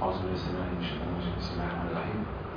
أعوذ بالله السميع العليم من الشيطان الرجيم بسم الله الرحمن الرحيم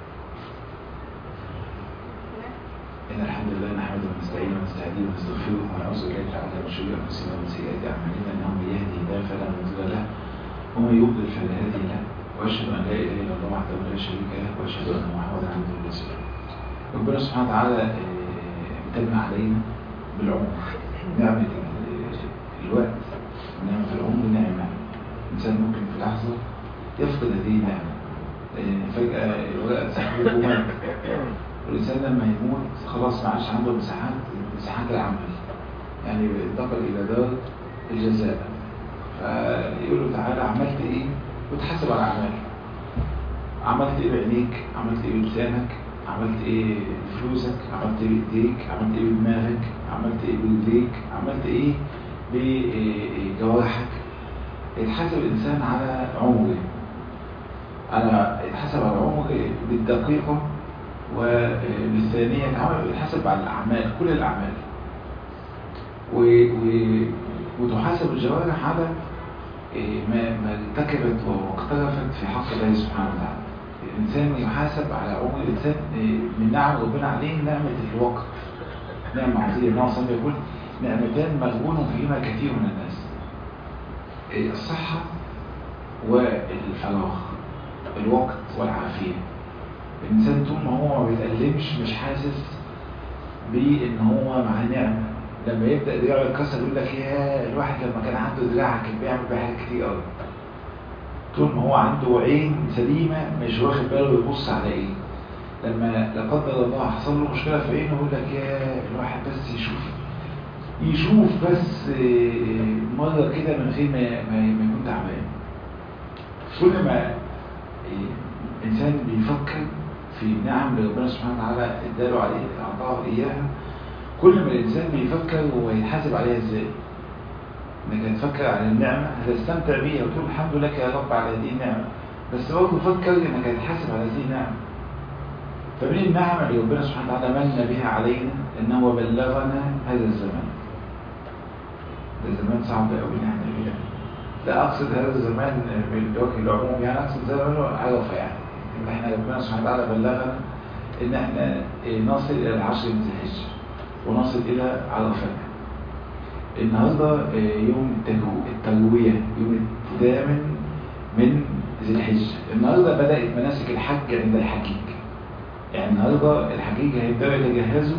إن الحمد لله نحمده ونستعينه ونستهديه ونستغفره ونعوذ بالله تعالى من شرور أنفسنا ومن سيئات أعمالنا إنه من يهده الله فلا مضل له ومن يضلل فلا هادي له وأشهد أن لا إله إلا الله وحده لا شريك له وأشهد أن محمدا عبده ورسوله ربنا سبحانه وتعالى امتن علينا بالعمر نعمة الوقت ونعمة العمر نعمة الإنسان ممكن في لحظة يفقد هذه النعمة فجأة الورقة اتسحبت ومات والإنسان لما يموت خلاص ما عادش عنده مساحات مساحات العمل يعني انتقل إلى دار الجزاء فيقول له تعالى عملت إيه وتحاسب على أعمالك عملت إيه بعينيك عملت إيه بلسانك عملت إيه بفلوسك عملت إيه بإيديك عملت إيه بدماغك عملت إيه برجليك عملت إيه بجوارحك يتحاسب الإنسان على عمره أنا يتحاسب على عمره بالدقيقة وبالثانية يتحاسب على الأعمال كل الأعمال و... و... وتحاسب الجوارح على ما ما ارتكبت واقترفت في حق الله سبحانه وتعالى الإنسان يحاسب على عمر الإنسان من نعم ربنا عليه نعمة الوقت نعمة عظيمة النبي صلى يقول نعمتان مغبون فيهما كثير من الناس الصحة والفراغ الوقت والعافية الإنسان طول ما هو ما بيتألمش مش حاسس بإن هو معاه نعمة لما يبدأ دراعه يتكسر يقول لك يا الواحد لما كان عنده دراع كان بيعمل بيه حاجات كتير قوي طول ما هو عنده عين سليمة مش واخد باله يبص على ايه لما لا قدر الله حصل له مشكلة في عينه يقول لك يا الواحد بس يشوف يشوف بس مرة كده من غير ما ما يكون تعبان كل ما إنسان بيفكر في النعم اللي ربنا سبحانه وتعالى اداله عليه أعطاه إياها كل ما الإنسان بيفكر هو يتحاسب عليها إزاي انك هتفكر على النعمة هتستمتع بيها وتقول الحمد لك يا رب على هذه النعمة بس برضه فكر انك هتحاسب على هذه النعمة فمن النعمة اللي ربنا سبحانه وتعالى من بها علينا ان هو بلغنا هذا الزمان ده زمان صعب قوي ان احنا فيه لا اقصد هذا الزمان بالوجه العموم يعني اقصد زمان عرفه يعني ان احنا ربنا سبحانه وتعالى بلغنا ان احنا نصل الى العشر من ذي الحجه ونصل الى عرفه النهاردة يوم التروية يوم الثامن من ذي الحجة النهاردة بدأت مناسك الحج عند الحجيج يعني النهاردة الحجيج هيبدأوا يتجهزوا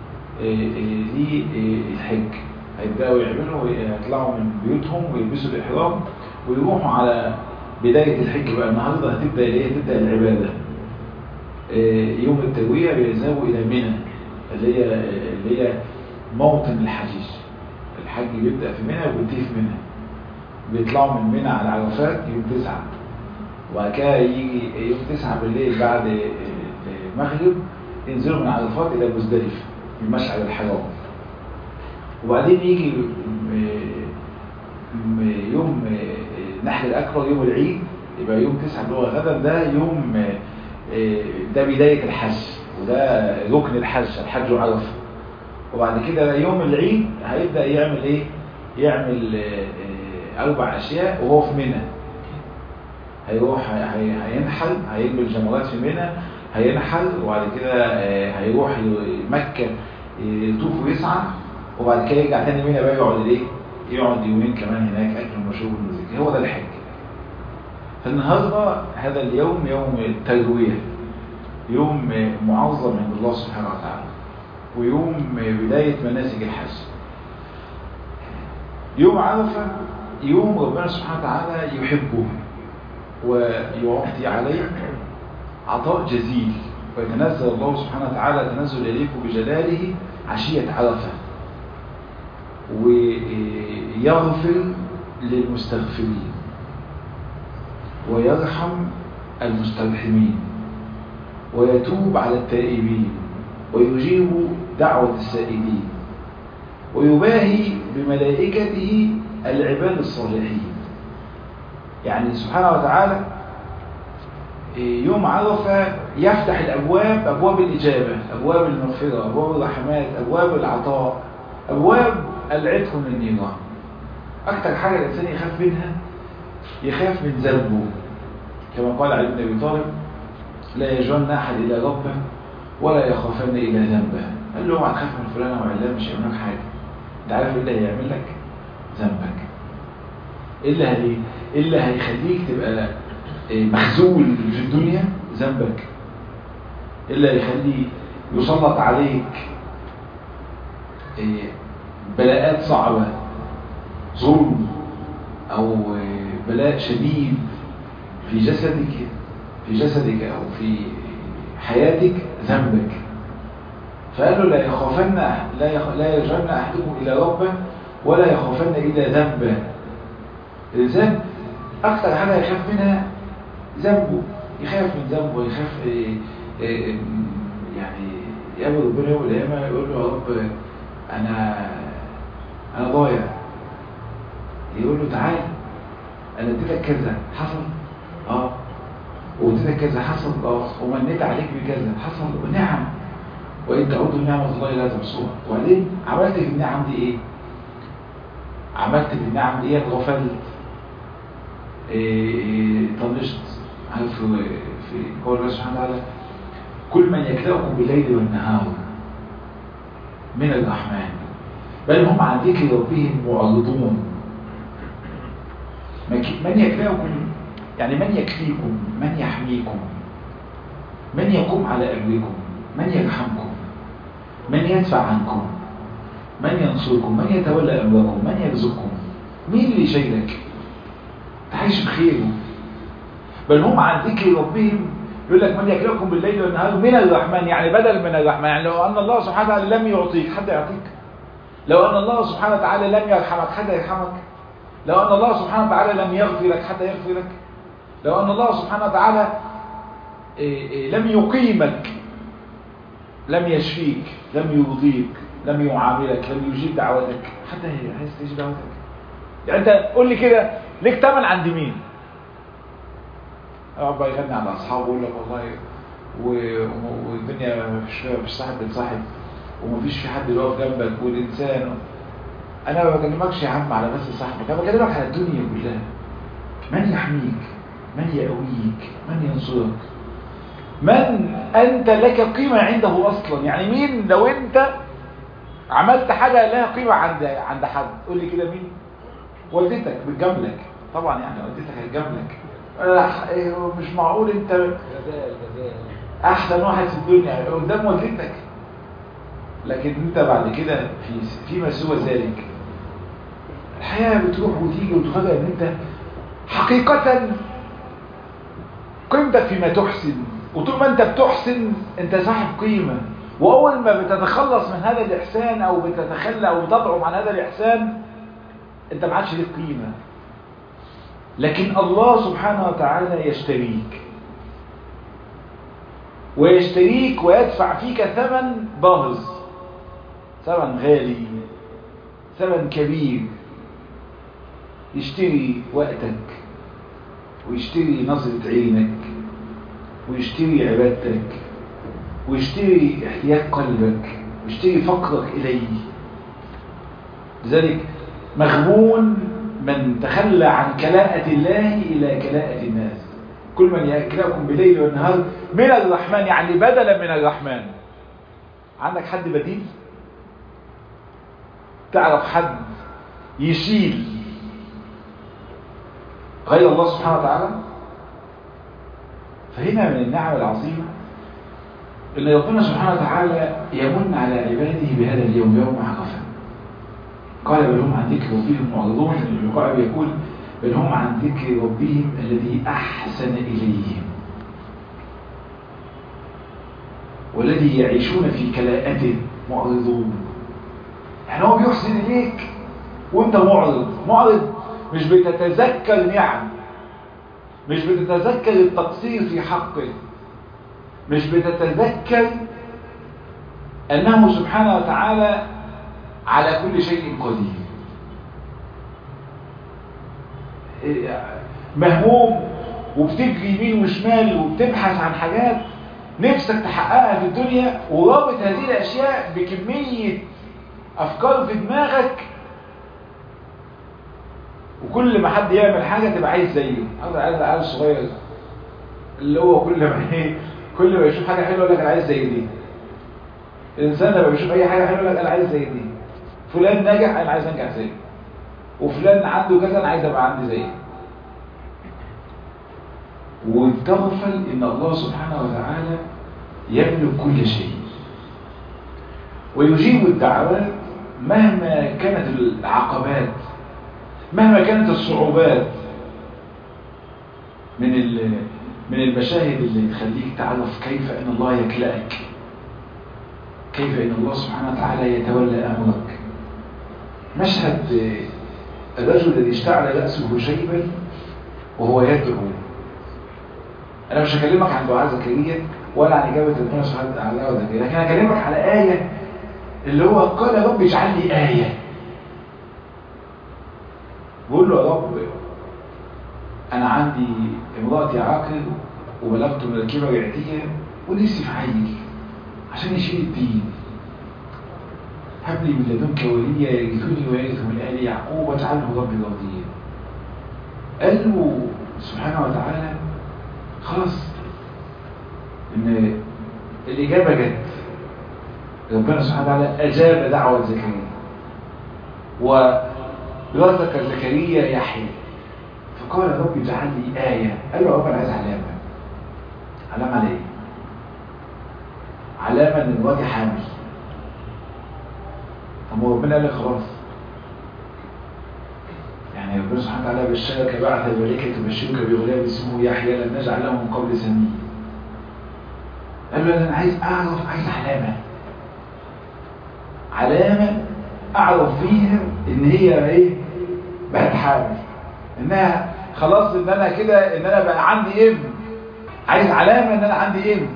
للحج هيبدأوا يعملوا يطلعوا من بيوتهم ويلبسوا الإحرام ويروحوا على بداية الحج بقى النهاردة هتبدأ ايه تبدأ العبادة يوم التروية بيذهبوا إلى منى اللي هي اللي هي موطن الحجيج الحج بيبدأ في منى وبينتهي في منى بيطلعوا من منى على عرفات يوم تسعة وبعد كده يجي يوم تسعة بالليل بعد المغرب ينزلوا من عرفات إلى مزدلفة في المشعر الحرام وبعدين يجي يوم نحر الأكبر يوم العيد يبقى يوم تسعة اللي هو غدا ده يوم ده بداية الحج وده ركن الحج الحج عرفه وبعد كده يوم العيد هيبدأ يعمل ايه يعمل اربع اشياء وهو في منى هيروح هينحل هيرمي الجمرات في منى هينحل وبعد كده هيروح مكة يطوف ويسعى وبعد كده يرجع تاني منى بقى يقعد ايه يقعد يومين كمان هناك اكل ومشروب ومزيكا هو ده الحج فالنهارده هذا اليوم يوم الترويه يوم معظم عند الله سبحانه وتعالى ويوم بداية مناسك الحج يوم عرفة يوم ربنا سبحانه وتعالى يحبه ويعطي عليه عطاء جزيل ويتنزل الله سبحانه وتعالى تنزل إليك بجلاله عشية عرفة ويغفر للمستغفرين ويرحم المسترحمين ويتوب على التائبين ويجيب دعوة السائلين ويباهي بملائكته العباد الصالحين يعني سبحانه وتعالى يوم عرفة يفتح الأبواب أبواب الإجابة أبواب المغفرة أبواب الرحمات أبواب العطاء أبواب العتق من النيران أكتر حاجة الإنسان يخاف منها يخاف من ذنبه كما قال علي بن ابي طالب لا يجرن احد الى ربه ولا يخافن الى ذنبه قال له اوعى تخاف من فلان وعلان مش هيعمل لك حاجه انت عارف ايه اللي هيعمل لك ذنبك ايه اللي هي ايه اللي هيخليك تبقى مخزول في الدنيا ذنبك ايه اللي هيخلي يسلط عليك بلاءات صعبة ظلم او بلاء شديد في جسدك في جسدك او في حياتك ذنبك فقال له لا يخافن لا يخ... لا يرجعن احدكم الى ربه ولا يخافن الا ذنبه الانسان اكثر حاجه يخاف منها ذنبه يخاف من ذنبه يخاف إيه إيه يعني يقابل ربنا يوم القيامه يقول له يا رب انا انا ضايع يقول له تعال انا اديتك كذا حصل اه واديتك كذا حصل اه ومنيت عليك بكذا حصل نعم وان تعودوا نعمه الله لا تحصوها وبعدين عملت في النعم دي ايه عملت في النعم دي غفلت إيه طنشت عارف في قول الله سبحانه وتعالى كل من يكلأكم بالليل والنهار من الرحمن بل هم عن ذكر ربهم معرضون من يكلأكم يعني من يكفيكم من يحميكم من يقوم على أمركم من يرحمكم من يدفع عنكم من ينصركم من يتولى أمركم من يرزقكم مين اللي شايلك تعيش بخيره بل هم عن ذكر ربهم يقول لك من يكلكم بالليل والنهار من الرحمن يعني بدل من الرحمن يعني لو أن الله سبحانه وتعالى لم يعطيك حد يعطيك لو أن الله سبحانه وتعالى لم يرحمك حد يرحمك لو أن الله سبحانه وتعالى لم يغفر لك حد يغفر لك لو أن الله سبحانه وتعالى لم يقيمك لم يشفيك لم يرضيك لم يعاملك لم يجيب دعوتك حتى عايز تجيب دعوتك يعني انت قول لي كده ليك تمن عند مين ربنا يغني على اصحابه ويقول لك والله والدنيا مش مش صاحب بتصاحب ومفيش في حد يقف جنبك والانسان انا ما بكلمكش يا عم على بس صاحبك انا بكلمك على الدنيا كلها من يحميك من يقويك من ينصرك من أنت لك قيمة عنده أصلا يعني مين لو أنت عملت حاجة لها قيمة عند عند حد قول لي كده مين والدتك بتجاملك طبعا يعني والدتك هتجاملك مش معقول انت احسن واحد في الدنيا قدام والدتك لكن انت بعد كده في فيما سوى ذلك الحياة بتروح وتيجي وتفاجئ ان انت حقيقة قيمتك فيما تحسن وطول ما انت بتحسن انت صاحب قيمة واول ما بتتخلص من هذا الاحسان او بتتخلى او بتضعم عن هذا الاحسان انت ما عادش ليك قيمة لكن الله سبحانه وتعالى يشتريك ويشتريك ويدفع فيك ثمن باهظ ثمن غالي ثمن كبير يشتري وقتك ويشتري نظرة عينك ويشتري عبادتك ويشتري احتياج قلبك ويشتري فقرك إليه لذلك مغبون من تخلى عن كلاءة الله إلى كلاءة الناس كل من يأكلكم بليل والنهار من الرحمن يعني بدلا من الرحمن عندك حد بديل تعرف حد يشيل غير الله سبحانه وتعالى فهنا من النعم العظيمة ان ربنا سبحانه وتعالى يمن على عباده بهذا اليوم يوم عرفه قال بل هم عن ذكر ربهم معرضون القائل يقول بل هم عن ذكر ربهم الذي احسن اليهم والذي يعيشون في كلاءته معرضون يعني هو بيحسن اليك وانت معرض معرض مش بتتذكر نعم مش بتتذكر التقصير في حقه مش بتتذكر أنه سبحانه وتعالى على كل شيء قدير مهموم وبتجري يمين وشمال وبتبحث عن حاجات نفسك تحققها في الدنيا ورابط هذه الأشياء بكمية أفكار في دماغك وكل ما حد يعمل حاجة تبقى عايز زيه هذا عايز عيل صغير اللي هو كل ما ايه كل ما يشوف حاجه حلوه يقول لك انا عايز زي دي الانسان لما بيشوف اي حاجه حلوه يقول لك انا عايز زي دي فلان نجح انا عايز انجح زيه وفلان عنده كذا انا عايز ابقى عندي زيه وتغفل ان الله سبحانه وتعالى يملك كل شيء ويجيب الدعوات مهما كانت العقبات مهما كانت الصعوبات من من المشاهد اللي تخليك تعرف كيف ان الله يكلأك كيف ان الله سبحانه وتعالى يتولى امرك مشهد الرجل الذي اشتعل رأسه شيبا وهو يدعو انا مش هكلمك عن دعاء زكريا ولا عن اجابه ربنا سبحانه وتعالى وزكريا لكن هكلمك على ايه اللي هو قال يا رب اجعل لي ايه بقول له يا رب انا عندي امرأتي عاقل وبلغت من الكبر عتية ونفسي في عيل عشان يشيل الدين هب لي من لدنك وليا يرثني ويرث من ال يعقوب واجعله ربي رضيا قال له سبحانه وتعالى خلاص ان الاجابه جت ربنا سبحانه وتعالى اجاب دعوه زكريا ورزق زكريا يحيى فقال يا رب اجعل لي ايه قال له يا رب انا عايز علامه علامه على ايه علامه ان مراتي حامل طب ربنا قال لي خلاص يعني ربنا سبحانه وتعالى بشرك بعث الملائكه تبشرك بغلام اسمه يحيى لم نجعل له من قبل سميه قال له انا عايز اعرف عايز علامه علامه اعرف فيها ان هي ايه بقت حامل انها خلاص ان انا كده ان انا بقى عندي ابن عايز علامه ان انا عندي ابن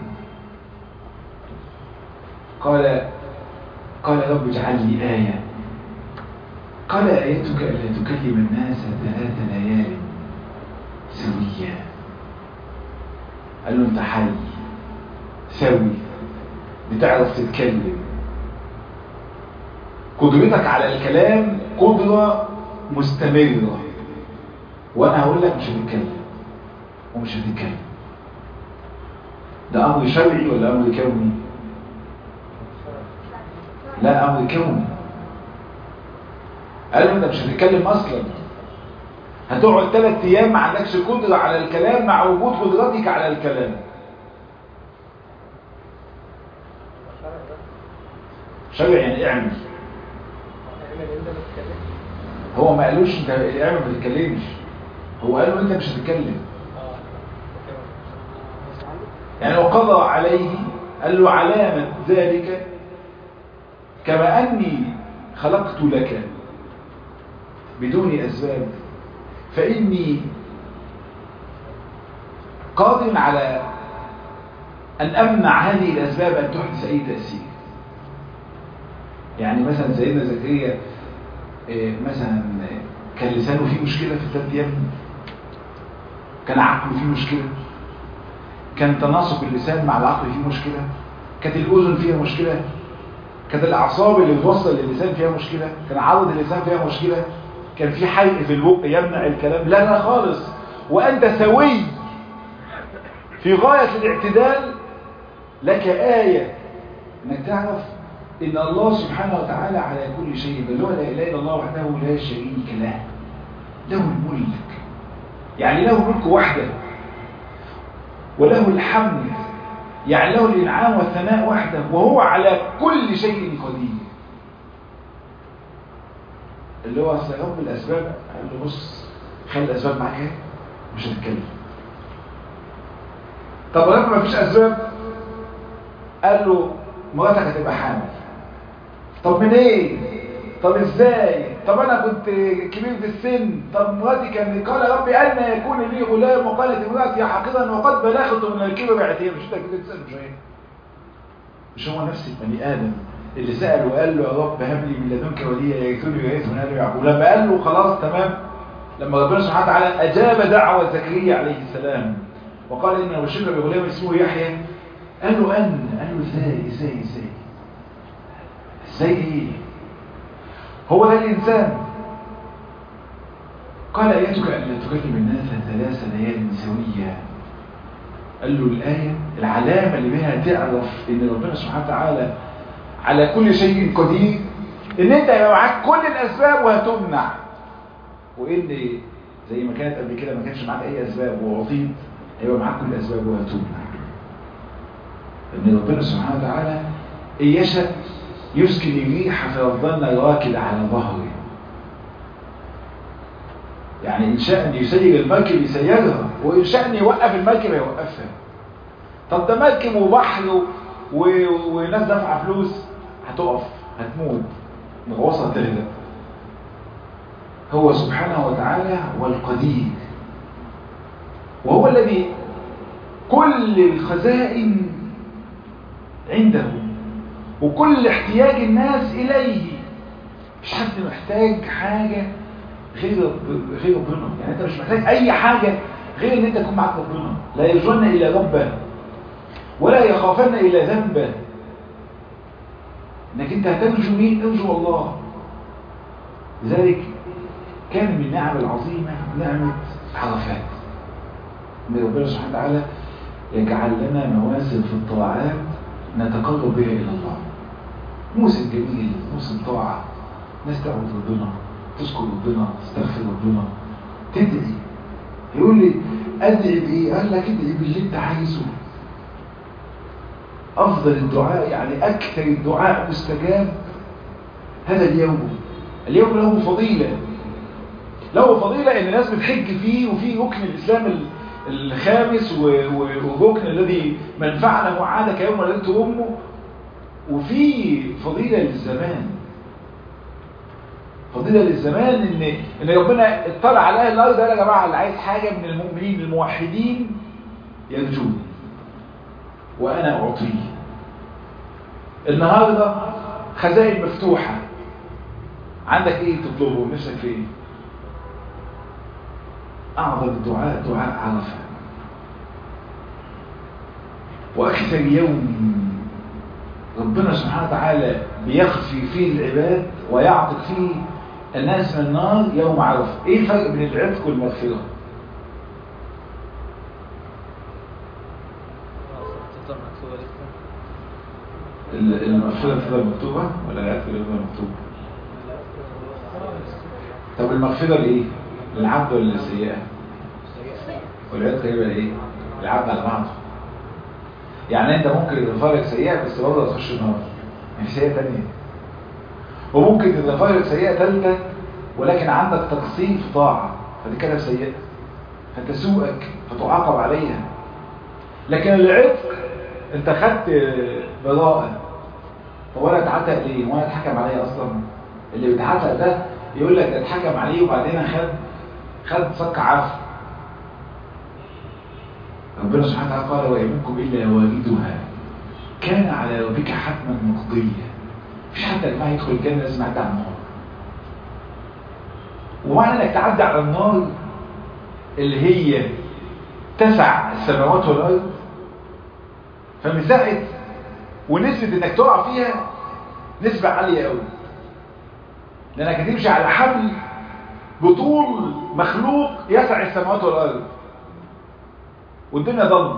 قال قال يا رب اجعل لي آية قال آيتك ألا تكلم الناس ثلاث ليال سويا قال له انت حي سوي بتعرف تتكلم قدرتك على الكلام قدرة مستمرة وانا هقول لك مش هتتكلم ومش هتتكلم ده امر شرعي ولا امر كوني لا امر كوني قال له انت مش هتتكلم اصلا هتقعد ثلاث ايام ما عندكش قدره على الكلام مع وجود قدرتك على الكلام شرع يعني اعمل هو ما قالوش انت اعمل ما تتكلمش هو قال له انت مش هتتكلم يعني وقضى عليه قال له علامة ذلك كما أني خلقت لك بدون أسباب فإني قادر على أن أمنع هذه الأسباب أن تحدث أي تأثير يعني مثلا سيدنا زكريا مثلا كان لسانه فيه مشكلة في الثلاث أيام كان عقله فيه مشكلة كان تناسق اللسان مع العقل فيه مشكلة كانت الأذن فيها مشكلة كانت الأعصاب اللي بتوصل للسان فيها مشكلة كان عرض اللسان فيها مشكلة كان في حيء في البق يمنع الكلام لا لا خالص وأنت سوي في غاية الاعتدال لك آية انك تعرف ان الله سبحانه وتعالى على كل شيء بل هو لا اله الا الله وحده لا شريك له له الملك يعني له الملك وحده وله الحمد يعني له الانعام والثناء وحده وهو على كل شيء قدير اللي هو اصل رب الاسباب قال له بص خلي الاسباب معاك اهي مش هتتكلم طب لما ما فيش اسباب قال له مراتك هتبقى حامل طب من ايه طب ازاي طب انا كنت كبير في السن طب مراتي كان قال يا ربي ان يكون لي غلام وقالت امراتي حقيقا وقد بلغت من الكبر عتيه مش انت كده تسال مش ايه مش هو نفس البني ادم اللي سال وقال له يا رب هب لي من لدنك وليا يرثني ويرث من ال يعقوب لما قال له خلاص تمام لما ربنا سبحانه وتعالى اجاب دعوه زكريا عليه السلام وقال ان بشرك بغلام اسمه يحيى قال له ان قال له ازاي ازاي ازاي ازاي ايه هو ده الانسان قال ايتك ان لا تكلم الناس ثلاث ليال سويا قال له الآية العلامة اللي بيها تعرف ان ربنا سبحانه وتعالى على كل شيء قدير ان انت يبقى معاك كل الاسباب وهتمنع وان زي ما كانت قبل كده ما كانش معاك اي اسباب ووطيد هيبقى معاك كل الاسباب وهتمنع ان ربنا سبحانه وتعالى ان يشاء يسكن الريح فيفضلن راكد على ظهره يعني إن شاء أن يسير المركب يسيرها وإن شاء أن يوقف المركب يوقفها طب ده مركب وبحر و... وناس دافعة فلوس هتقف هتموت مغوصة تغرق هو سبحانه وتعالى هو القدير وهو الذي كل الخزائن عنده وكل احتياج الناس إليه مش حد محتاج حاجة غير غير ربنا يعني انت مش محتاج اي حاجة غير ان انت تكون معاك ربنا لا يرجون الى ربه ولا يخافن الى ذنبه انك انت هترجو مين ارجو الله لذلك كان من النعم العظيمة نعمة عرفات ان ربنا سبحانه وتعالى يجعل لنا مواسم في الطاعات نتقرب بها الى الله موسم جميل موسم طاعة ناس تعبد ربنا تذكر ربنا تستغفر ربنا تدعي يقول لي ادعي بايه قال لك ادعي باللي انت عايزه افضل الدعاء يعني اكثر الدعاء مستجاب هذا اليوم اليوم له فضيلة له فضيلة ان الناس بتحج فيه وفي ركن الاسلام الخامس والركن الذي من فعله عاد كيوم ولدته امه وفي فضيلة للزمان فضيلة للزمان ان ان ربنا اطلع على اهل الارض قال يا جماعه اللي عايز حاجه من المؤمنين الموحدين يرجوني وانا اعطيه النهارده خزائن مفتوحه عندك ايه تطلبه نفسك في ايه اعظم الدعاء دعاء عرفه واكثر يوم ربنا سبحانه وتعالى بيخفي فيه العباد ويعتق فيه الناس من النار يوم عرفه ايه الفرق بين العتق والمغفره المغفره تفضل مكتوبه ولا العتق يفضل مكتوب طب المغفره لايه للعبد ولا للسيئه والعتق يبقى لايه العبد على بعضه يعني انت ممكن يضيفها لك سيئه بس برضه تخش النار يعني سيئه ثانيه وممكن تضيفها لك سيئه ثالثه ولكن عندك تقصير في طاعه فدي كده سيئه فتسوءك فتعاقب عليها لكن العتق انت خدت براءه طب ولا اتعتق ليه وانا اتحكم عليه اصلا اللي بيتعتق ده يقول لك اتحكم عليه وبعدين خد خد صك عفو ربنا سبحانه وتعالى قال وإن منكم إلا واردها كان على ربك حتما مقضيا مفيش حد يا جماعه يدخل الجنة لازم يعدي على النار ومعنى انك تعدي على النار اللي هي تسع السماوات والأرض فمساحة ونسبة انك تقع فيها نسبة عالية قوي لانك هتمشي على حبل بطول مخلوق يسع السماوات والأرض والدنيا ضلمة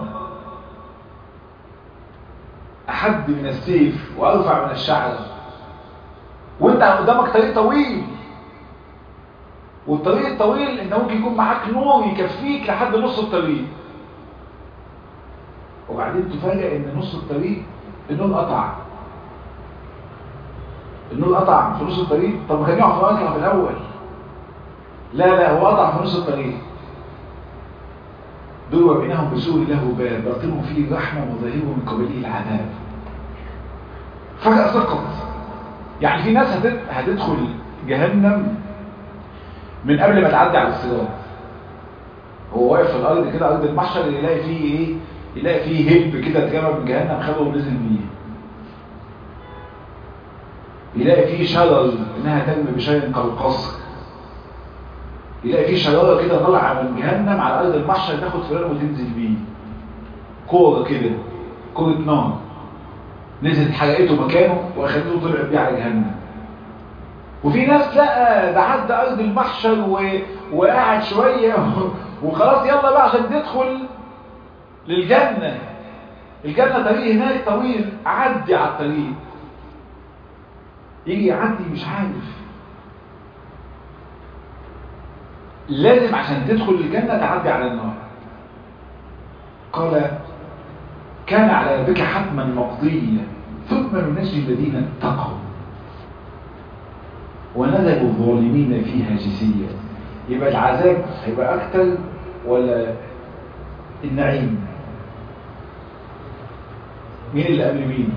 أحد من السيف وأرفع من الشعر وانت قدامك طريق طويل والطريق الطويل انت ممكن يكون معاك نور يكفيك لحد نص الطريق وبعدين تفاجئ ان نص الطريق النور قطع النور قطع في نص الطريق طب ما كان يقع في مكة في الاول لا لا هو قطع في نص الطريق دول وبينهم بسور له باب باطنه فيه الرحمة وظاهره من قبله العذاب فجأة سقط يعني في ناس هتدخل جهنم من قبل ما تعدي على الصراط هو واقف في الارض كده ارض المحشر يلاقي فيه ايه يلاقي فيه هب كده اتجمع من جهنم خده ونزل بيه يلاقي فيه شجر انها تنمي بشيء كالقصر يلاقي فيه شجره كده طالعه من جهنم على ارض المحشر تاخد فلان وتنزل بيه كوره كده كوره نار نزلت حرقته مكانه واخدته طلع بيه على جهنم وفي ناس لا ده عدى ارض المحشر و... وقعد شويه وخلاص يلا بقى عشان تدخل للجنة الجنة طريق هناك طويل عدي على الطريق يجي يعدي مش عارف لازم عشان تدخل الجنة تعدي على النار قال كان على ربك حتما مقضيا ثم ننجي الذين اتقوا ونذر الظالمين فيها جزيا يبقى العذاب هيبقى اكتر ولا النعيم مين اللي قبل مين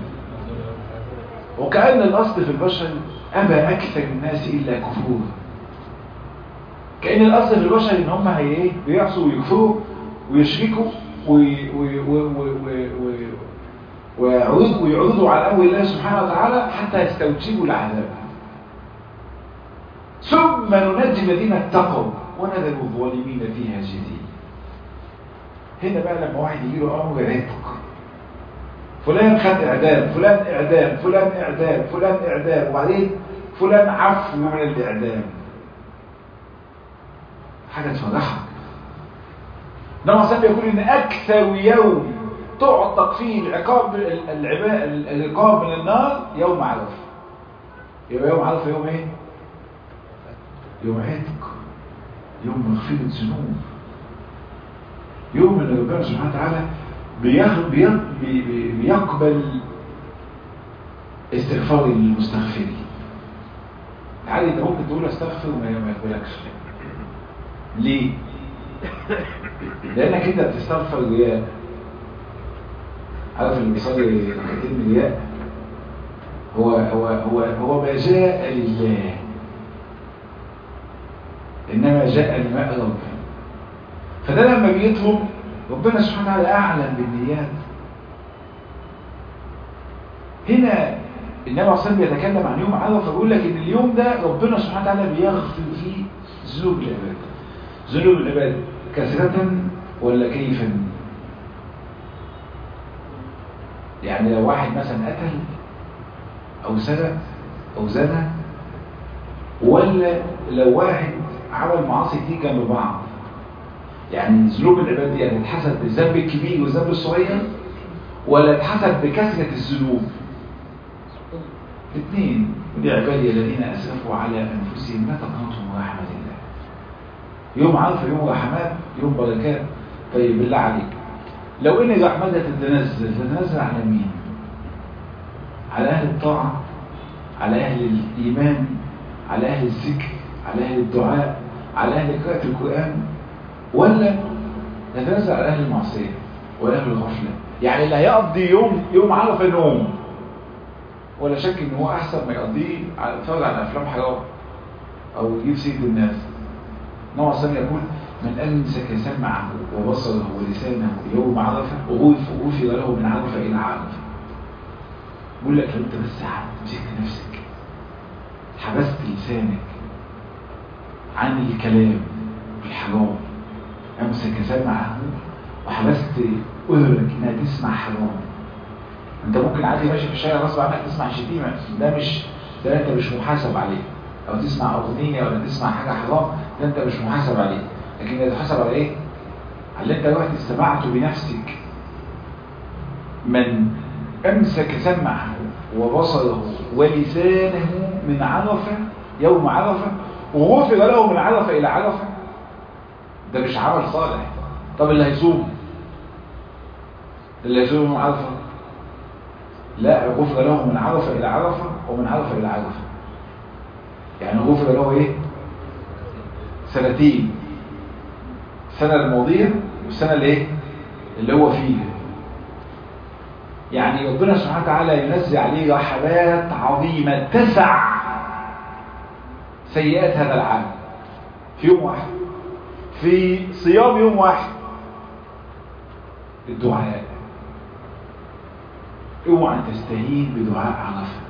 وكأن الأصل في البشر أبى أكثر الناس إلا كفورا كأن الأصل في البشر إن هم هي إيه بيعصوا ويكفروا ويشركوا ويعرضوا على أمر الله سبحانه وتعالى حتى يستوجبوا العذاب ثم ننجي الذين اتقوا ونذر الظالمين فيها جديد هنا بقى لما واحد يجي له أمر عتق فلان خد إعدام فلان إعدام فلان إعدام فلان إعدام وبعدين فلان عفو من الإعدام حاجة تفرحك نوع سبب يقول إن أكثر يوم تعتق فيه العقاب العقاب من النار يوم عرفة يبقى يوم عرفة يوم ايه يوم عتق يوم مغفرة ذنوب يوم ان ربنا سبحانه وتعالى بيقبل استغفار المستغفرين عادي انت ممكن تقول استغفر وما يقبلكش ليه لانك انت بتستغفر رياء عارف اللي بيصلي ركعتين من رياء هو هو هو هو ما جاء لله انما جاء لماء ربنا فده لما بيطلب ربنا سبحانه وتعالى اعلم بالنيات هنا النبي عليه الصلاه بيتكلم عن يوم عرفه فبيقول لك ان اليوم ده ربنا سبحانه وتعالى بيغفر فيه ذنوب العباد ذنوب العباد كثرة ولا كيفا يعني لو واحد مثلا قتل او سرق او زنى ولا لو واحد عمل معاصي كتير جنب بعض يعني ذنوب العباد دي هتتحسب بالذنب الكبير والذنب الصغير ولا تحسب بكثرة الذنوب الاثنين ودي عبادي الذين اسرفوا على انفسهم لا تقنطوا من رحمة الله يوم عرفه يوم رحمات يوم بركات طيب بالله عليك لو ان رحمتها تتنزل تتنزل على مين على اهل الطاعة على اهل الايمان على اهل الذكر على اهل الدعاء على اهل قراءة القرآن ولا تتنزل على اهل المعصية واهل الغفلة يعني اللي هيقضي يوم يوم عرفه نوم ولا شك ان هو احسن ما يقضيه على يتفرج على افلام حرام او يجيب سيد الناس نوع ثاني يقول من امسك سمعه وبصره ولسانه يوم عرفه غفر له من عرفه الى عرفه بقول لك لو انت بس قعدت مسكت نفسك حبست لسانك عن الكلام الحرام امسك سمعه وحبست اذنك انها تسمع حرام انت ممكن عادي ماشي في الشارع غصب عنك تسمع شتيمه ده مش ده انت مش محاسب عليه او تسمع اغنيه ولا تسمع حاجه حرام ده انت مش محاسب عليه لكن اللي تحاسب على ايه على اللي انت دلوقتي استمعته بنفسك من امسك سمعه وبصره ولسانه من عرفه يوم عرفه وغفر له من عرفه الى عرفه ده مش عمل صالح طب اللي هيصوم اللي هيصوم يوم عرفه لا غفر له من عرفه الى عرفه ومن عرفه الى عرفه يعني غفر له ايه سنتين السنة الماضية والسنة اللي ايه اللي هو فيها يعني ربنا سبحانه وتعالى ينزل عليه رحمات عظيمة تسع سيئات هذا العام في يوم واحد في صيام يوم واحد الدعاء اوعى تستهين بدعاء عرفه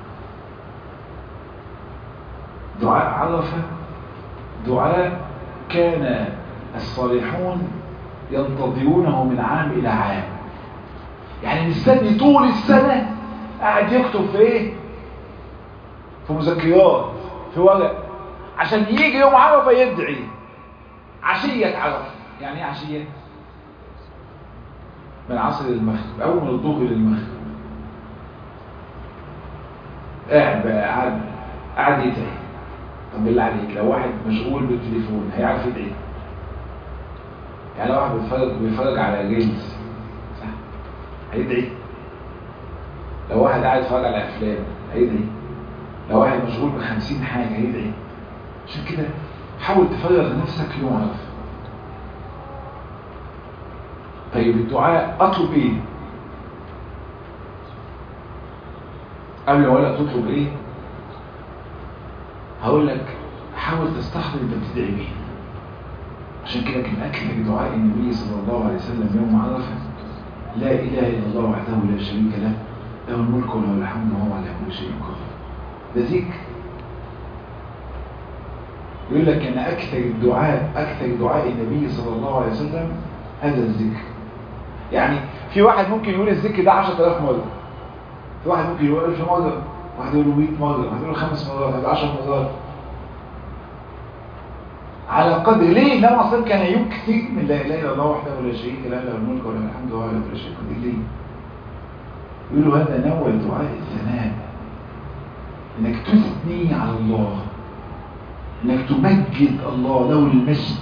دعاء عرفة دعاء كان الصالحون ينتظرونه من عام إلى عام يعني مستني طول السنة قاعد يكتب في ايه في مذكرات في ورق عشان يجي يوم عرفة يدعي عشية عرفة يعني ايه عشية من العصر للمغرب او من الظهر للمغرب قاعد بقى قاعد قاعد يدعي طب بالله عليك لو واحد مشغول بالتليفون هيعرف يدعي يعني لو واحد بيتفرج بيتفرج على ريلز صح هيدعي لو واحد قاعد يتفرج على افلام هيدعي لو واحد مشغول بخمسين حاجة هيدعي عشان كده حاول تفرغ نفسك يوم عرفة طيب الدعاء اطلب ايه قبل ما اقول لك تطلب ايه هقول لك حاول تستحضر انت بتدعي مين عشان كده كان اكثر دعاء النبي صلى الله عليه وسلم يوم عرفه لا اله الا الله وحده لا شريك له له الملك وله الحمد وهو على كل شيء قدير ده ذكر يقول لك ان اكثر الدعاء اكثر دعاء النبي صلى الله عليه وسلم هذا الذكر يعني في واحد ممكن يقول الذكر ده 10000 مره في واحد ممكن يقول 1000 مره واحد يقول 100 مره واحد يقول 5 مرات واحد 10 مرات على قدر ليه النبي اصلا كان يكثر من لا اله الا الله وحده لا شريك له له الملك وله الحمد وهو على كل شيء قدير ليه يقولوا هذا نوع دعاء الثناء انك تثني على الله انك تمجد الله له المجد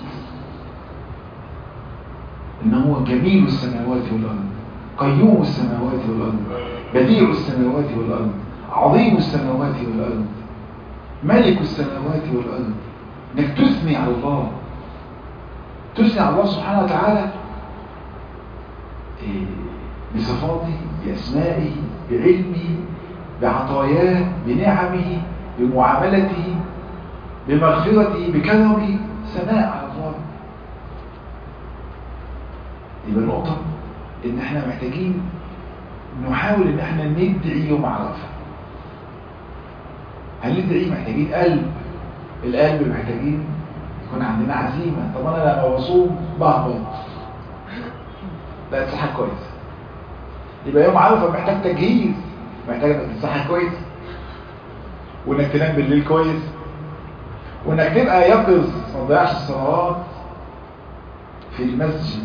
ان هو جميل السماوات والارض قيوم السماوات والارض بديع السماوات والارض عظيم السماوات والارض ملك السماوات والارض انك تثني على الله تثني على الله سبحانه وتعالى بصفاته بأسمائه بعلمه بعطاياه بنعمه بمعاملته بمغفرته بكرمه ثناء على الله يبقى نقطة ان احنا محتاجين نحاول ان احنا ندعي يوم عرفة هل ندعي محتاجين قلب القلب محتاجين يكون عندنا عزيمة طب انا لما بصوم بهبط لا تصحى كويس يبقى يوم عرفة محتاج تجهيز محتاج انك تصحى كويس وانك تنام بالليل كويس وانك تبقى يقظ ما تضيعش الصلوات في المسجد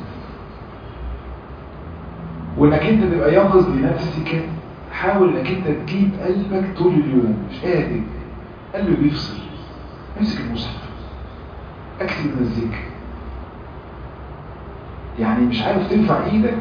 وانك انت تبقى يقظ لنفسك حاول انك انت تجيب قلبك طول اليوم مش قادر قلبك بيفصل امسك المصحف اكتب من الذكر يعني مش عارف ترفع ايدك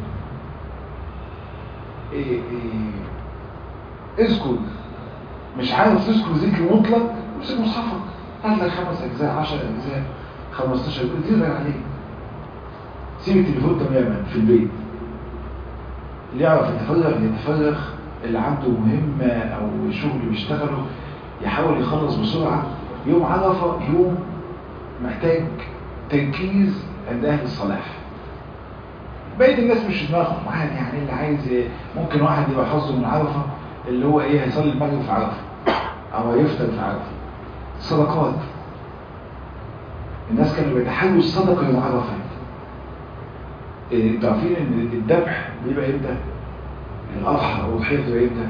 إيه إيه اذكر مش عارف تذكر ذكر مطلق امسك مصحفك هات لك خمس اجزاء 10 اجزاء 15 اجزاء تقدر عليه سيب التليفون تماما في البيت اللي يعرف يتفرغ يتفرغ اللي عنده مهمة او شغل بيشتغله يحاول يخلص بسرعة يوم عرفة يوم محتاج تركيز عند اهل الصلاح بقية الناس مش دماغهم عادي يعني اللي عايز ممكن واحد يبقى حظه من عرفة اللي هو ايه هيصلي المغرب في عرفة او هيفطر في عرفة صدقات الناس كانوا بيتحلوا الصدقة يوم عرفة انتوا عارفين ان الذبح بيبقى امتى؟ الاضحى او الضحيه بتبقى امتى؟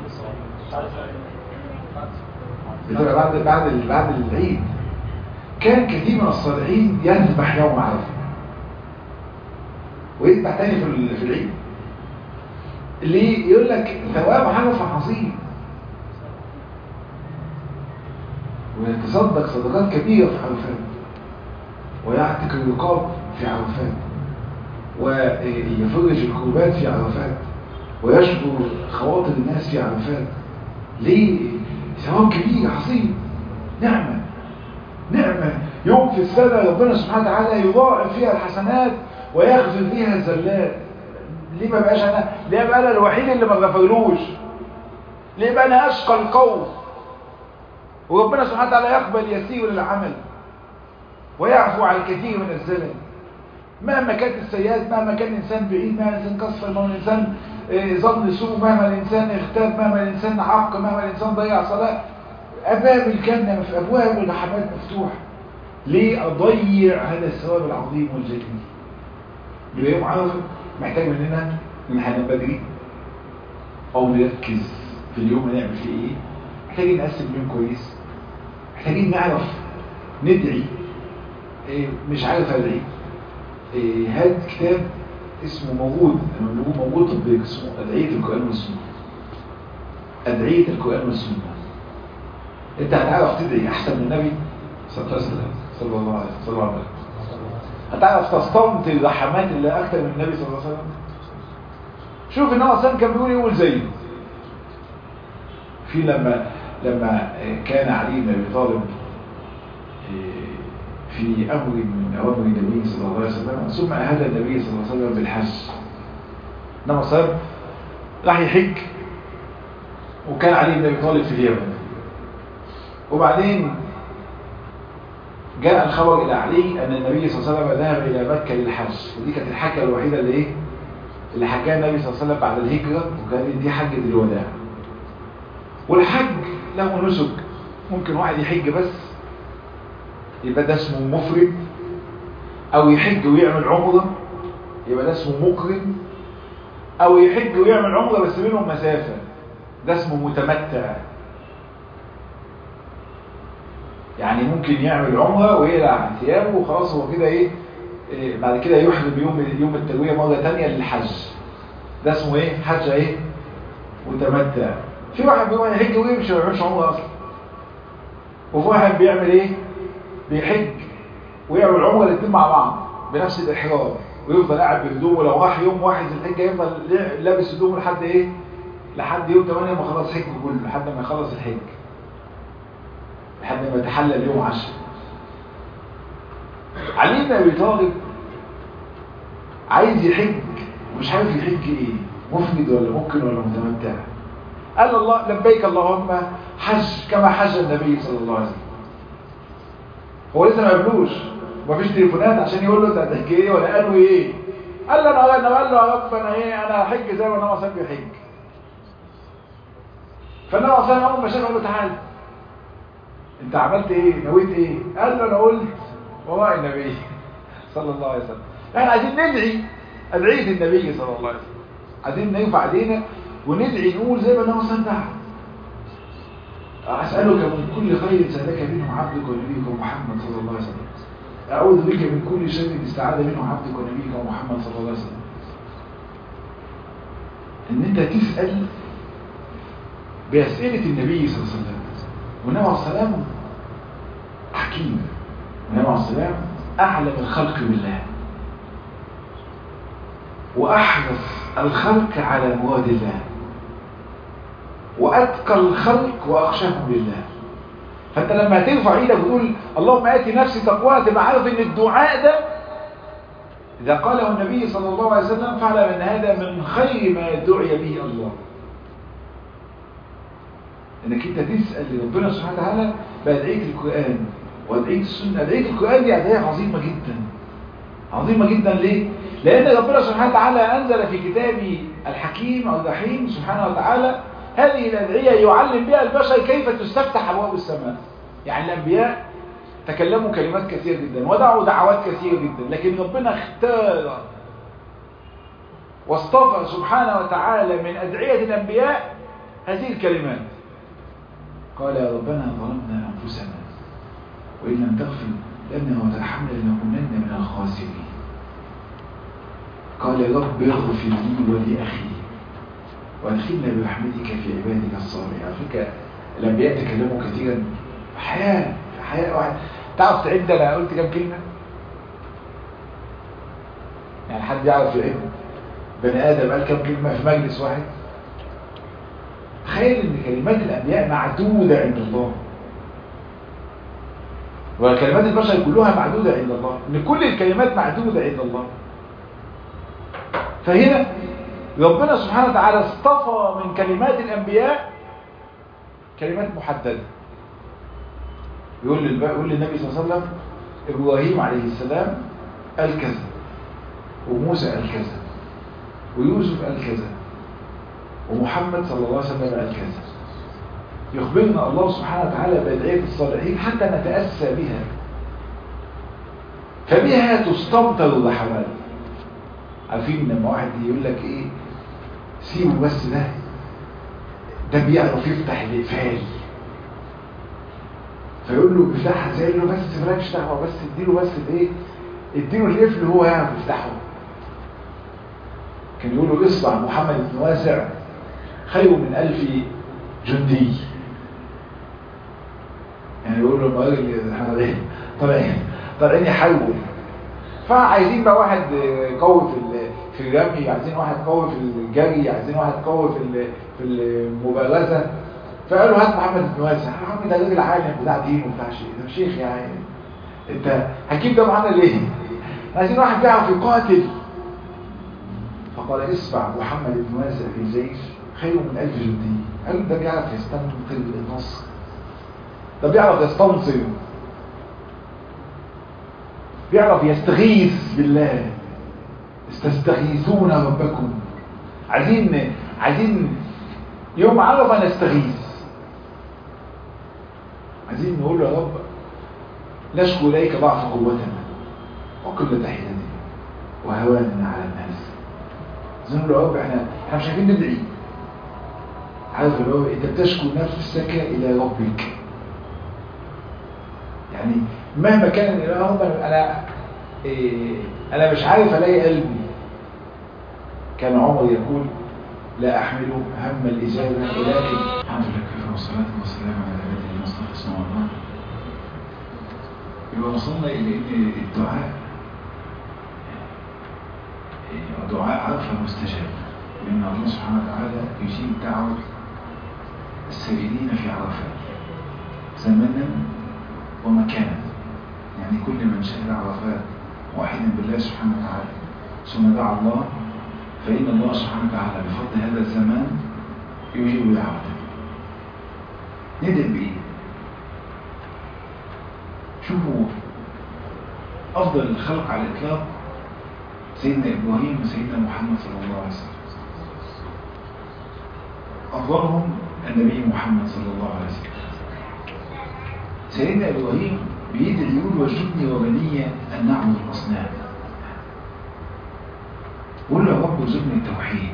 بتبقى بعد بعد بعد العيد كان كثير من الصالحين يذبح يوم عرفه ويذبح تاني في في العيد ليه يقول لك ثواب عرفه عظيم ويتصدق صدقات كبيره في عرفات ويعتق الرقاب في عرفات ويفرج الكروبات في عرفات ويشكر خواطر الناس في عرفات ليه ثواب كبير عظيم نعمة نعمة يوم في السنة ربنا سبحانه وتعالى يضاعف فيها الحسنات ويغفر فيها الزلات ليه ما بقاش انا ليه بقى انا الوحيد اللي ما غفرلوش ليه بقى انا اشقى القوم وربنا سبحانه وتعالى يقبل يسير العمل ويعفو عن الكثير من الزلل مهما كانت السيئات مهما كان الإنسان بعيد مهما الإنسان كسر مهما الإنسان ظن سوء مهما الإنسان اغتاب مهما الإنسان عق مهما الإنسان ضيع صلاة أبواب الجنة في أبواب الرحمات مفتوحة ليه أضيع هذا الثواب العظيم والجليل يبقى يوم عرفة محتاج مننا إن احنا بدري أو نركز في اليوم هنعمل فيه إيه محتاجين نقسم اليوم كويس محتاجين نعرف ندعي إيه مش عارف أدعي هات كتاب اسمه موجود لما بنقول موجود تطبيق اسمه أدعية القرآن والسنة أدعية القرآن والسنة أنت هتعرف تدعي أحسن من النبي صلى الله عليه وسلم صلى الله عليه وسلم صلى الله عليه وسلم هتعرف تستمطر رحمات الله أكثر من النبي صلى الله عليه وسلم شوف النبي صلى الله عليه وسلم كان بيقول يقول زيه في لما لما كان علي بن ابي طالب في امر من اوامر النبي صلى الله عليه وسلم ثم اهل النبي صلى الله عليه وسلم بالحج انما صار راح يحج وكان علي بن ابي طالب في اليمن وبعدين جاء الخبر الى علي ان النبي صلى الله عليه وسلم ذهب الى مكه للحج ودي كانت الحجه الوحيده اللي ايه اللي حجها النبي صلى الله عليه وسلم بعد الهجره وكانت دي حجه الوداع والحج له نسك ممكن واحد يحج بس يبقى ده اسمه مفرد او يحج ويعمل عمره يبقى ده اسمه مقرن او يحج ويعمل عمره بس بينهم مسافه ده اسمه متمتع يعني ممكن يعمل عمره ويقلع ثيابه وخلاص هو كده ايه, إيه بعد كده يحرم يوم يوم الترويه مره ثانيه للحج ده اسمه ايه حج ايه متمتع في واحد بيروح يحج ويمشي ما يعملش عمره اصلا وفي واحد بيعمل ايه بيحج ويعمل عمره الاثنين مع بعض بنفس الاحرام ويفضل قاعد بهدومه لو راح يوم واحد في الحجه يفضل لابس هدومه لحد ايه لحد يوم 8 ما خلص حجه كله لحد ما يخلص الحج لحد ما يتحلل يوم 10 علي بن ابي طالب عايز يحج ومش عارف يحج ايه مفرد ولا ممكن ولا متمتع قال الله لبيك اللهم حج كما حج النبي صلى الله عليه وسلم هو لسه ما قبلوش ومفيش تليفونات عشان يقول له انت هتحكي ايه ولا قالوا ايه قال له انا انا قال له يا رب انا ايه انا هحج زي ما انا صاحبي يحج فالنبي صلى الله عليه وسلم اول ما شافه قال له تعالى انت عملت ايه نويت ايه قال له انا قلت وراء النبي صلى الله عليه وسلم احنا عايزين ندعي ادعيه النبي صلى الله عليه وسلم عايزين نرفع ايدينا وندعي نقول زي ما النبي صلى الله عليه وسلم أسألك من كل خير سألك منه عبدك ونبيك محمد صلى الله عليه وسلم أعوذ بك من كل شر استعاذ منه عبدك ونبيك محمد صلى الله عليه وسلم ان انت تسأل بأسئلة النبي صلى الله عليه وسلم والنبي عليه السلام حكيم والنبي عليه السلام أعلم الخلق بالله وأحرص الخلق على مراد الله وأتقى الخلق وأخشاهم لله فأنت لما ترفع ايدك وتقول اللهم آتي نفسي تقواها تبقى عارف ان الدعاء ده إذا قاله النبي صلى الله عليه وسلم فاعلم أن هذا من خير ما دعي به الله انك انت تسأل ربنا سبحانه وتعالى بأدعية القرآن وأدعية السنة أدعية القرآن دي أدعية عظيمة جدا عظيمة جدا ليه؟ لأن ربنا سبحانه وتعالى أنزل في كتابه الحكيم الرحيم سبحانه وتعالى هذه الأدعية يعلم بها البشر كيف تستفتح أبواب السماء يعني الأنبياء تكلموا كلمات كثيرة جدا ودعوا دعوات كثيرة جدا لكن ربنا اختار واصطفى سبحانه وتعالى من أدعية الأنبياء هذه الكلمات قال يا ربنا ظلمنا أنفسنا وإن لم تغفر لنا وترحمنا لنكونن من الخاسرين قال يا رب اغفر لي ولأخي وادخلنا برحمتك في عبادك الصالحين على فكرة الأنبياء تكلموا كثيرا حياة حياة واحد تعرف تعد أنا قلت كم كلمة يعني حد يعرف يعد بني آدم قال كم كلمة في مجلس واحد تخيل ان كلمات الأنبياء معدودة عند الله وكلمات البشر كلها معدودة عند الله ان كل الكلمات معدودة عند الله فهنا ربنا سبحانه وتعالى اصطفى من كلمات الأنبياء كلمات محددة يقول للب... يقول للنبي صلى الله عليه وسلم إبراهيم عليه السلام قال كذا وموسى قال كذا ويوسف قال كذا ومحمد صلى الله عليه وسلم قال كذا يخبرنا الله سبحانه وتعالى بأدعية الصالحين حتى نتأسى بها فبها تستمطر الرحمات عارفين لما واحد يقول لك ايه سيبه بس ده ده بيعرف يفتح الإقفال فيقول له افتحها زي له بس مالكش دعوه بس اديله بس الايه اديله القفل هو يعرف يفتحه كان يقولوا اصبع محمد بن واسع خير من ألف جندي يعني يقولوا لما راجل طالعين طالعين يحاربوا فعايزين بقى واحد قوي في في الرمي عايزين واحد قوي في الجري عايزين واحد قوي في في المبارزه فقالوا هات محمد بن واسع محمد ده راجل عالم بتاع دين وبتاع شيء ده شيخ يعني انت هتجيب ده معانا ليه عايزين واحد بيعرف يقاتل فقال اسمع محمد بن واسع في الجيش خير من ألف جندي قال ده بيعرف يستنقل النصر ده بيعرف يستنصر بيعرف يستغيث بالله استستغيثون ربكم عايزين عايزين يوم عرفة نستغيث عايزين نقول له يا رب نشكو إليك ضعف قوتنا وقلة حيلتنا وهواننا على الناس عايزين نقول له يا رب احنا احنا مش عارفين ندعي عارف اللي هو انت بتشكو نفسك الى ربك يعني مهما كان الامر انا إيه انا مش عارف الاقي قلبي كان عمر يقول لا احمل هم الاجابه ولكن الحمد لله كفى والصلاه والسلام على عباده المصطفى صلى الله عليه وسلم يبقى وصلنا الى ان الدعاء دعاء عرفه مستجاب لان الله سبحانه وتعالى يجيب دعوه السائلين في عرفات زمنا ومكانا يعني كل من شهد عرفات واحدا بالله سبحانه وتعالى ثم دعا الله فإن الله سبحانه وتعالى بفضل هذا الزمان يجيب دعوته ندعي بإيه؟ شوفوا أفضل الخلق على الإطلاق سيدنا إبراهيم وسيدنا محمد صلى الله عليه وسلم أفضلهم النبي محمد صلى الله عليه وسلم سيدنا إبراهيم بيدعي يقول وجدني وبني أن نعبد الأصنام قول له يا رب ارزقني التوحيد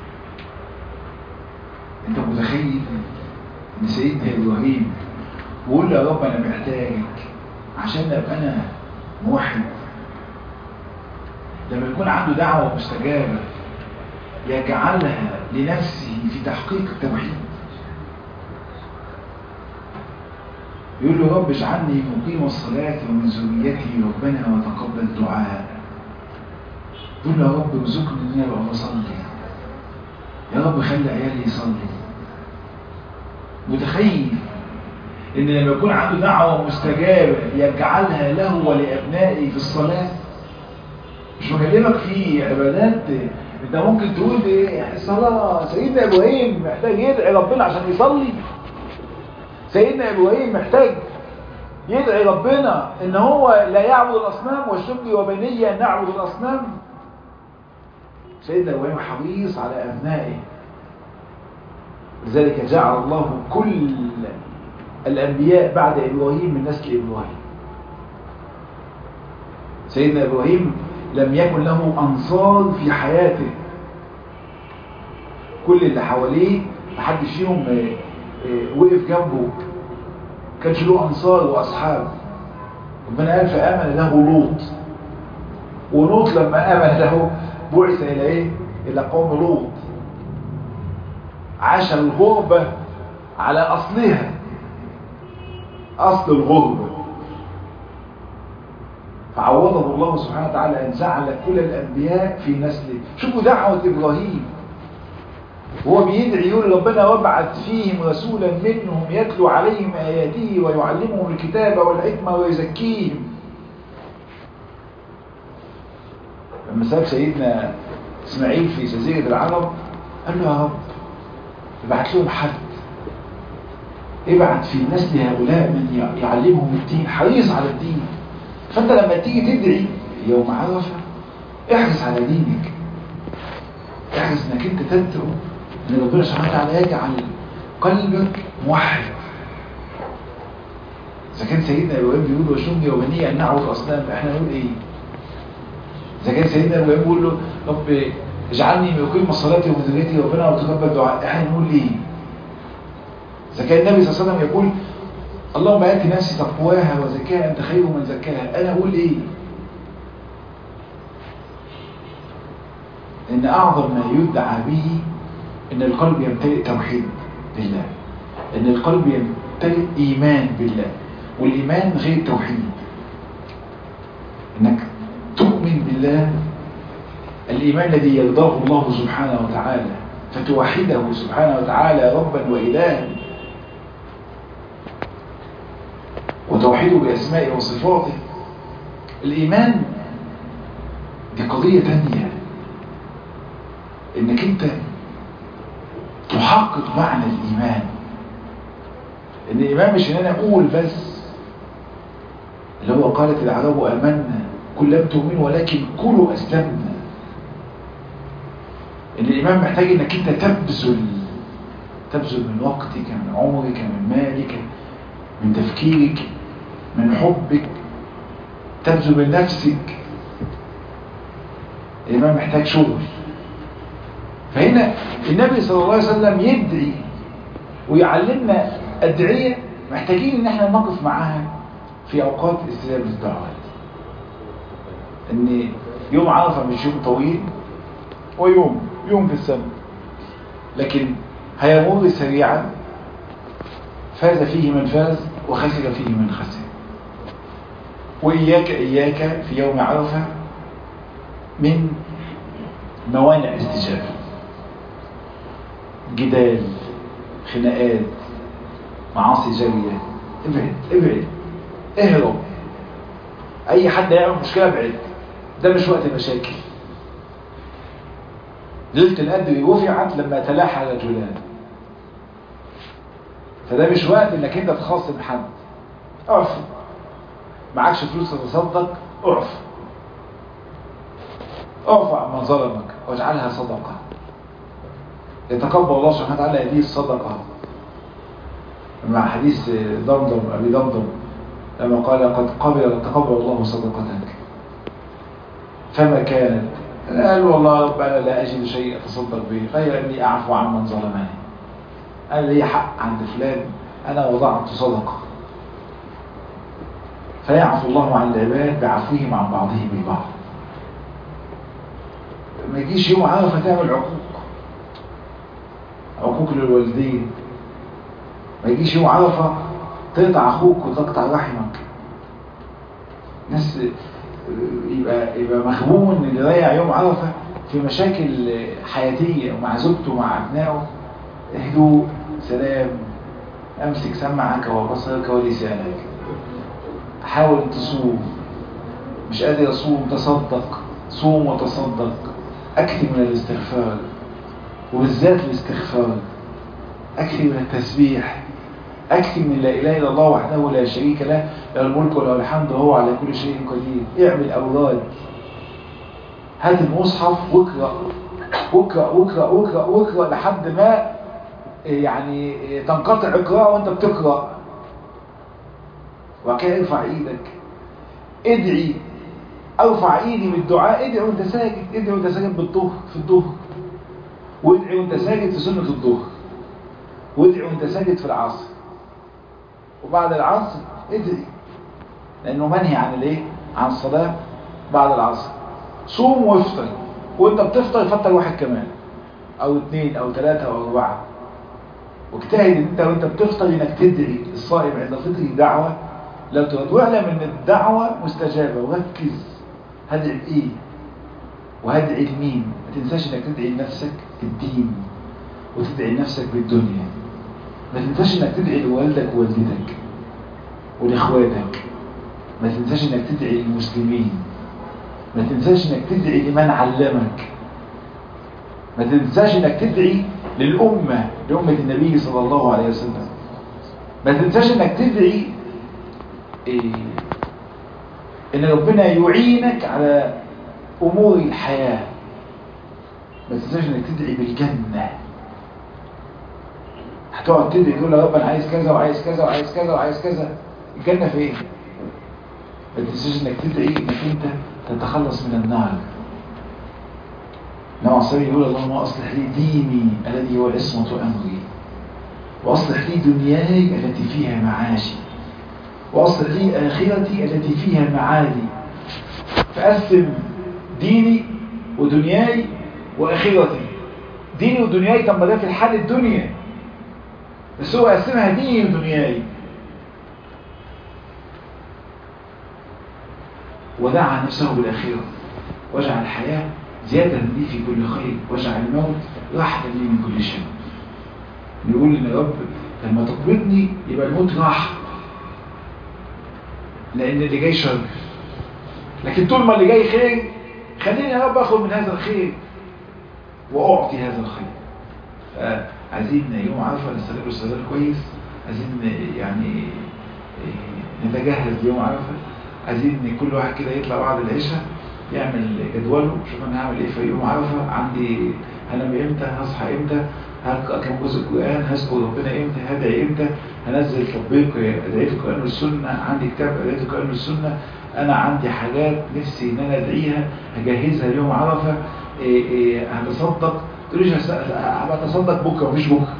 انت متخيل ان سيدنا ابراهيم بيقول له يا رب انا محتاجك عشان ابقى انا موحد لما يكون عنده دعوه مستجابه يجعلها لنفسه في تحقيق التوحيد يقول له رب اجعلني مقيم الصلاة ومن ذريتي ربنا وتقبل دعاء يقول له يا رب ارزقني ان انا ابقى بصلي يا رب خلي عيالي يصلي متخيل ان لما يكون عنده دعوة مستجابة يجعلها له ولأبنائه في الصلاة مش بكلمك في عبادات انت ممكن تقول ايه الصلاة سيدنا ابراهيم محتاج يدعي ربنا عشان يصلي سيدنا ابراهيم محتاج يدعي ربنا ان هو لا يعبد الاصنام والشرك وبني ان نعبد الاصنام سيدنا ابراهيم حريص على ابنائه لذلك جعل الله كل الانبياء بعد ابراهيم من نسل ابراهيم سيدنا ابراهيم لم يكن له انصار في حياته كل اللي حواليه محدش فيهم وقف جنبه كانش له انصار واصحاب ربنا قال فامن له لوط ولوط لما امن له بعث الى ايه الى قوم لوط عاش الغربة على اصلها اصل الغربة فعوضه الله سبحانه وتعالى ان جعل كل الانبياء في نسله شوفوا دعوة ابراهيم هو بيدعي يقول ربنا وابعث فيهم رسولا منهم يتلو عليهم آياته ويعلمهم الكتاب والحكمة ويزكيهم لما ساب سيدنا اسماعيل في جزيرة العرب قال له يا رب ابعت لهم حد ابعت في نسل هؤلاء من يعلمهم الدين حريص على الدين فانت لما تيجي تدعي يوم عرفة احرص على دينك احرص انك انت تدعو ان ربنا سبحانه وتعالى يجعل قلبك موحد اذا كان سيدنا ابراهيم بيقول وشمي وبني ان نعبد الاصنام احنا نقول ايه اذا كان سيدنا ابراهيم بيقول له رب اجعلني مقيم صلاتي وذريتي ربنا وتقبل دعاء احنا نقول ايه اذا كان النبي صلى الله عليه وسلم يقول اللهم ات نفسي تقواها وزكاها انت خير من زكاها انا اقول ايه ان اعظم ما يدعى به ان القلب يمتلئ توحيد لله ان القلب يمتلئ ايمان بالله والايمان غير التوحيد انك تؤمن بالله الايمان الذي يرضاه الله سبحانه وتعالى فتوحده سبحانه وتعالى ربا والها وتوحيده باسمائه وصفاته الايمان دي قضيه تانيه انك انت تحقق معنى الايمان ان الايمان مش ان انا اقول بس اللي هو قالت العرب امنا كل لم تؤمنوا ولكن كلوا اسلمنا ان الايمان محتاج انك انت تبذل تبذل من وقتك من عمرك من مالك من تفكيرك من حبك تبذل من نفسك الايمان محتاج شغل فهنا النبي صلى الله عليه وسلم يدعي ويعلمنا أدعية محتاجين ان احنا نقف معاها في اوقات استجابة الدعوات ان يوم عرفة مش يوم طويل ويوم يوم في السنة لكن هيمر سريعا فاز فيه من فاز وخسر فيه من خسر وإياك إياك في يوم عرفة من موانع الاستجابة جدال خناقات معاصي جارية ابعد ابعد اهرب اي حد يعمل مشكلة ابعد ده مش وقت مشاكل ليلة القدر رفعت لما تلاحى رجلان فده مش وقت انك انت تخاصم حد اعف معكش فلوس تتصدق اعف اعف عن من ظلمك واجعلها صدقه يتقبل الله سبحانه وتعالى هذه الصدقة مع حديث ضمضم أبي ضمضم لما قال قد قبل تقبل الله صدقتك فما كانت قال والله رب أنا لا أجد شيء أتصدق به غير أني أعفو عن من ظلمني أنا لي حق عند فلان أنا وضعت صدقة فيعفو الله عن العباد بعفوهم عن بعضهم البعض ما يجيش يوم عرفة تعمل عقوق عقوق للوالدين ما يجيش يوم عرفة تقطع أخوك وتقطع رحمك ناس يبقى يبقى مخبون اللي ضيع يوم عرفة في مشاكل حياتية مع زوجته ومع أبنائه هدوء سلام أمسك سمعك وبصرك ولسانك حاول تصوم مش قادر أصوم تصدق صوم وتصدق أكثر من الاستغفار وبالذات الاستغفار أكثر من التسبيح أكثر من لا إله إلا الله وحده لا شريك له له الملك وله الحمد وهو على كل شيء قدير اعمل أوراد هات المصحف واقرأ واقرأ واقرأ واقرأ واقرأ لحد ما يعني تنقطع القراءة وانت بتقرأ وبعد كده ارفع ايدك ادعي ارفع ايدي بالدعاء ادعي وانت ساجد ادعي وانت ساجد بالظهر في الظهر وادعي وانت ساجد في سنة الظهر وادعي وانت ساجد في العصر وبعد العصر ادعي لانه منهي عن الايه عن الصلاة بعد العصر صوم وافطر وانت بتفطر فطر واحد كمان او اثنين او ثلاثة او اربعة واجتهد انت وانت بتفطر انك تدعي الصائم عند فطره دعوة لا ترد واعلم ان الدعوة مستجابة وركز هدعي بايه وهدعي لمين ما تنساش انك تدعي لنفسك الدين وتدعي لنفسك بالدنيا ما تنساش انك تدعي لوالدك ووالدتك ولاخواتك ما تنساش انك تدعي للمسلمين ما تنساش انك تدعي لمن علمك ما تنساش انك تدعي للأمة لأمة النبي صلى الله عليه وسلم ما تنساش انك تدعي إيه ان ربنا يعينك على امور الحياة ما تنساش انك تدعي بالجنة هتقعد تدعي تقول يا رب انا عايز كذا وعايز كذا وعايز كذا وعايز كذا الجنة فين ما تنساش انك تدعي انك انت تتخلص من النار نوع صلي يقول اللهم أصلح لي ديني الذي هو عصمة أمري وأصلح لي دنياي التي فيها معاشي وأصلح لي آخرتي التي فيها معادي فأسلم ديني ودنياي واخرتي ديني ودنياي طب ما ده في الحال الدنيا بس هو قسمها ديني ودنياي ودعا نفسه بالأخيرة وجعل الحياة زيادة لي في كل خير وجعل الموت راحة لي من كل شيء نقول إن يا رب لما تقبضني يبقى الموت راحة لأن اللي جاي شر لكن طول ما اللي جاي خير خليني يا رب أخذ من هذا الخير وأعطي هذا الخير فعايزين يوم عرفة نستغل استغلال كويس عايزين يعني نتجهز ليوم عرفة عايزين كل واحد كده يطلع بعد العشاء يعمل جدوله شوف انا هعمل ايه في يوم عرفه عندي هنام امتى هصحى امتى هقرا كم جزء قران هذكر ربنا امتى هدعي امتى هنزل تطبيق ادعيه القران والسنه عندي كتاب ادعيه القران والسنه انا عندي حاجات نفسي ان انا ادعيها هجهزها يوم عرفه إيه إيه هتصدق تقوليش هبقى اتصدق بكره مفيش بكره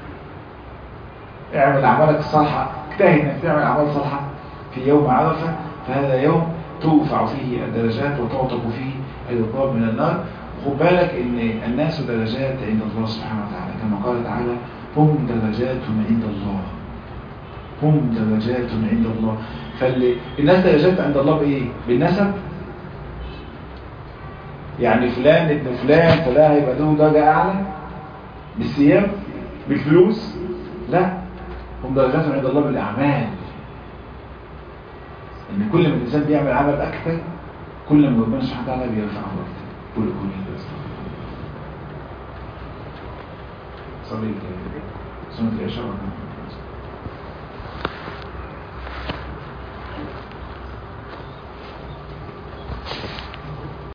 اعمل اعمالك الصالحه اجتهد انك تعمل اعمال صالحه في يوم عرفه فهذا يوم ترفع فيه الدرجات وتعتق فيه الرقاب من النار خد بالك ان الناس درجات عند الله سبحانه وتعالى كما قال تعالى هم درجات عند الله هم درجات عند الله فالناس درجات عند الله بايه بالنسب يعني فلان ابن فلان فده هيبقى له درجه اعلى بالصيام بالفلوس لا هم درجات عند الله بالاعمال ان كل ما الانسان بيعمل عمل اكثر كل ما ربنا سبحانه وتعالى بيرفعه اكثر قول قولي كده استغفر الله صلي سنة العشاء ولا